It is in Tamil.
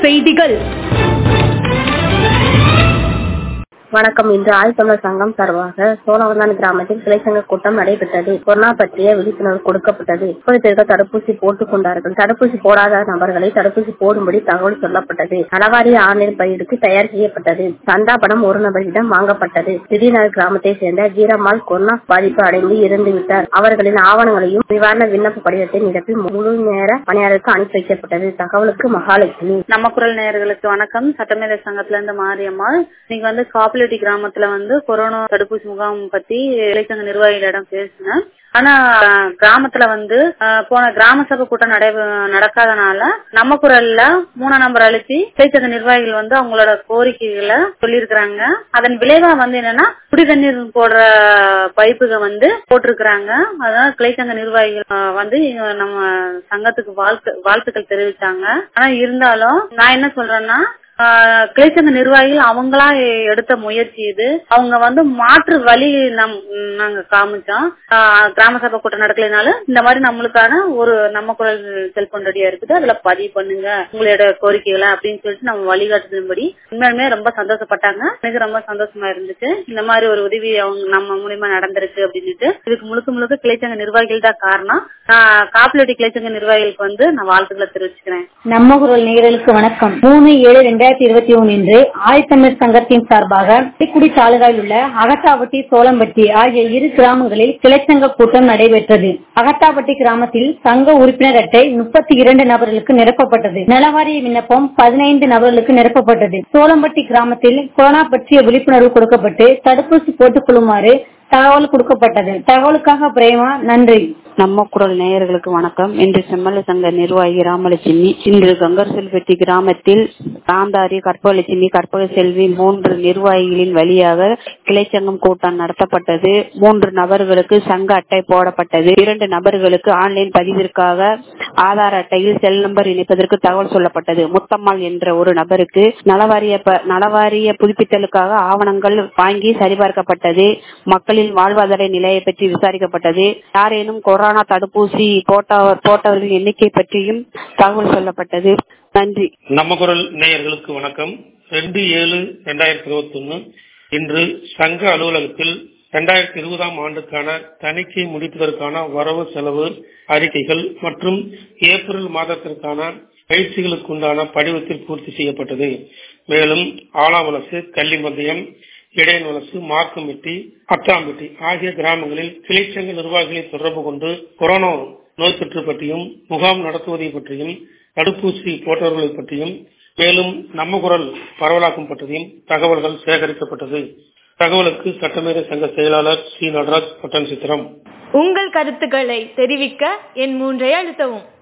செய்திகள் வணக்கம் இன்று ஆழ்த்தமிழர் சங்கம் சார்பாக சோழவந்தான் கிராமத்தில் கிளைச்சங்க கூட்டம் நடைபெற்றது கொரோனா பற்றிய விழிப்புணர்வு கொடுக்கப்பட்டது இப்போது பேருக்கு தடுப்பூசி போட்டுக் கொண்டார்கள் தடுப்பூசி போடாத நபர்களை தடுப்பூசி போடும்படி தகவல் சொல்லப்பட்டது நலவாரிய ஆன்லைன் பயிருக்கு தயார் செய்யப்பட்டது சந்தா பணம் ஒரு நபரிடம் வாங்கப்பட்டது திடீர்நகர் கிராமத்தை சேர்ந்த வீரம்மாள் கொரோனா பாதிப்பு அடைந்து இறந்து விட்டார் அவர்களின் ஆவணங்களையும் நிவாரண விண்ணப்ப படிவத்தை நிரப்பி முழு நேர பணியாளருக்கு அனுப்பி வைக்கப்பட்டது தகவலுக்கு மகாலட்சுமி நம்ம குரல் நேயர்களுக்கு வணக்கம் சட்டமேதை சங்கத்துல இருந்து மாரியம்மாள் நீங்க வந்து காப்பிலட்டி கிராமத்துல வந்து கொரோனா தடுப்பூசி முகாம் பத்தி இளைச்சங்க நிர்வாகிகளிடம் பேசினேன் ஆனா கிராமத்துல வந்து போன கிராம சபை கூட்டம் நடை நடக்காதனால நம்ம குரல்ல மூணாம் நம்பர் அழுத்தி இளைச்சங்க நிர்வாகிகள் வந்து அவங்களோட கோரிக்கைகளை சொல்லியிருக்கிறாங்க அதன் விளைவா வந்து என்னன்னா குடி தண்ணீர் போடுற பைப்புக வந்து போட்டிருக்கிறாங்க அதான் கிளைச்சங்க நிர்வாகிகள் வந்து நம்ம சங்கத்துக்கு வாழ்த்து வாழ்த்துக்கள் தெரிவிச்சாங்க ஆனா இருந்தாலும் நான் என்ன சொல்றேன்னா கிளைச்சங்க நிர்வாகிகள் அவங்களா எடுத்த முயற்சி இது அவங்க வந்து மாற்று வழி நம் நாங்க காமிச்சோம் கிராம சபை கூட்டம் நடக்கலனால இந்த மாதிரி நம்மளுக்கான ஒரு நம்ம குரல் செல்போன் ரெடியா இருக்குது அதுல பதிவு பண்ணுங்க உங்களோட கோரிக்கைகளை அப்படின்னு சொல்லிட்டு நம்ம வழிகாட்டுதன்படி உண்மையுமே ரொம்ப சந்தோஷப்பட்டாங்க எனக்கு ரொம்ப சந்தோஷமா இருந்துச்சு இந்த மாதிரி ஒரு உதவி அவங்க நம்ம மூலியமா நடந்திருக்கு அப்படின்னுட்டு இதுக்கு முழுக்க முழுக்க கிளைச்சங்க நிர்வாகிகள் தான் காரணம் காப்பிலட்டி கிளைச்சங்க நிர்வாகிகளுக்கு வந்து நான் வாழ்த்துக்களை தெரிவிச்சுக்கிறேன் நம்ம குரல் நேயர்களுக்கு வணக்கம் மூணு ஏழு ரெண்டாயிரத்தி இருபத்தி ஒன்னு இன்று ஆயத்தமிழ் சங்கத்தின் சார்பாக தூத்துக்குடி தாலுகாவில் உள்ள அகத்தாவட்டி சோளம்பட்டி ஆகிய இரு கிராமங்களில் கிளைச்சங்க கூட்டம் நடைபெற்றது அகத்தாவட்டி கிராமத்தில் சங்க உறுப்பினர் அட்டை முப்பத்தி இரண்டு நபர்களுக்கு நிரப்பப்பட்டது நலவாரிய விண்ணப்பம் பதினைந்து நபர்களுக்கு நிரப்பப்பட்டது சோளம்பட்டி கிராமத்தில் கொரோனா பற்றிய விழிப்புணர்வு கொடுக்கப்பட்டு தடுப்பூசி போட்டுக் கொள்ளுமாறு தகவல் கொடுக்கப்பட்டது தகவலுக்காக பிரேமா நன்றி நம்ம குரல் நேயர்களுக்கு வணக்கம் இன்று செம்மல சங்க நிர்வாகி ராமலட்சுமி இன்று கங்கர்செல்வெட்டி கிராமத்தில் காந்தாரி கற்பகலட்சுமி கற்பக செல்வி மூன்று நிர்வாகிகளின் வழியாக கிளைச்சங்கம் கூட்டம் நடத்தப்பட்டது மூன்று நபர்களுக்கு சங்க அட்டை போடப்பட்டது இரண்டு நபர்களுக்கு ஆன்லைன் பதிவிற்காக ஆதார் அட்டையில் செல் நம்பர் இணைப்பதற்கு தகவல் சொல்லப்பட்டது முத்தம்மாள் என்ற ஒரு நபருக்கு நலவாரிய நலவாரிய புதுப்பித்தலுக்காக ஆவணங்கள் வாங்கி சரிபார்க்கப்பட்டது மக்களின் வாழ்வாதார நிலையை பற்றி விசாரிக்கப்பட்டது யாரேனும் கொரோனா தடுப்பூசி போட்டவர் போட்டவர்களின் எண்ணிக்கை பற்றியும் தகவல் சொல்லப்பட்டது நன்றி நம்ம குரல் நேயர்களுக்கு வணக்கம் ரெண்டு ஏழு ரெண்டாயிரத்தி இருபத்தி ஒன்னு இன்று சங்க அலுவலகத்தில் இரண்டாயிரத்தி இருபதாம் ஆண்டுக்கான தணிக்கை முடிப்பதற்கான வரவு செலவு அறிக்கைகள் மற்றும் ஏப்ரல் மாதத்திற்கான பயிற்சிகளுக்கு உண்டான படிவத்தில் பூர்த்தி செய்யப்பட்டது மேலும் ஆலாவலசு கள்ளிமந்தயம் இடையன்வலசு மார்க்கம்பட்டி அத்தாம்பட்டி ஆகிய கிராமங்களில் கிளைச்சங்க நிர்வாகிகளை தொடர்பு கொண்டு கொரோனா நோய் தொற்று பற்றியும் முகாம் நடத்துவதை பற்றியும் தடுப்பூசி போட்டவர்களை பற்றியும் மேலும் நம்ம குரல் பரவலாக்கம் பற்றியும் தகவல்கள் சேகரிக்கப்பட்டது தகவலுக்கு சட்டமேதை சங்க செயலாளர் சி நடராஜ் பட்டன் சித்திரம் உங்கள் கருத்துக்களை தெரிவிக்க என் மூன்றை அழுத்தவும்